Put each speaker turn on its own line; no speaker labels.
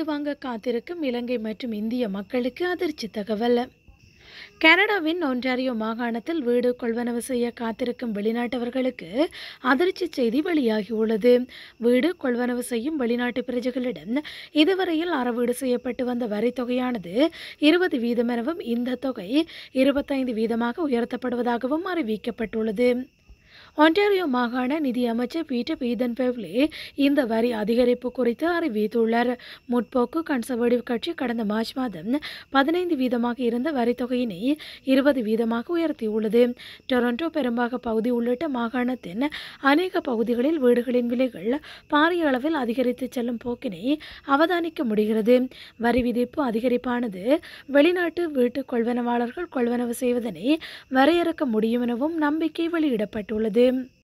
வாங்க காத்திருக்கும் இலங்கை மற்றும் இந்திய மக்களுக்கு அதிர்ச்சி தகவல் கனடாவின் ஒன்டாரியோ மாகாணத்தில் வீடு கொள்வனவு செய்ய காத்திருக்கும் வெளிநாட்டவர்களுக்கு அதிர்ச்சி செய்தி வெளியாகியுள்ளது வீடு கொள்வனவு செய்யும் வெளிநாட்டு பிரஜைகளிடம் இதுவரையில் அறவீடு செய்யப்பட்டு வந்த வரித் தொகையானது இருபது வீதம் எனவும் இந்த தொகை இருபத்தைந்து வீதமாக உயர்த்தப்படுவதாகவும் அறிவிக்கப்பட்டுள்ளது ஒன்டாரியோ மாகாண நிதி அமைச்சர் பீட்டர் பீதன் பெவ்லே இந்த வரி அதிகரிப்பு குறித்து அறிவித்துள்ளார் முற்போக்கு கன்சர்வேட்டிவ் கட்சி கடந்த மார்ச் மாதம் பதினைந்து வீதமாக இருந்த வரித்தொகையினை இருபது வீதமாக உயர்த்தியுள்ளது டொரண்டோ பெரும்பாக பகுதி உள்ளிட்ட மாகாணத்தின் அநேக பகுதிகளில் வீடுகளின் விலைகள் பாரிய அளவில் அதிகரித்து செல்லும் போக்கினை அவதானிக்க முடிகிறது வரி விதிப்பு அதிகரிப்பானது வெளிநாட்டு வீட்டு கொள்வனவாளர்கள் கொள்வனவு செய்வதனை வரையறுக்க முடியும் எனவும் நம்பிக்கை வெளியிடப்பட்டுள்ளது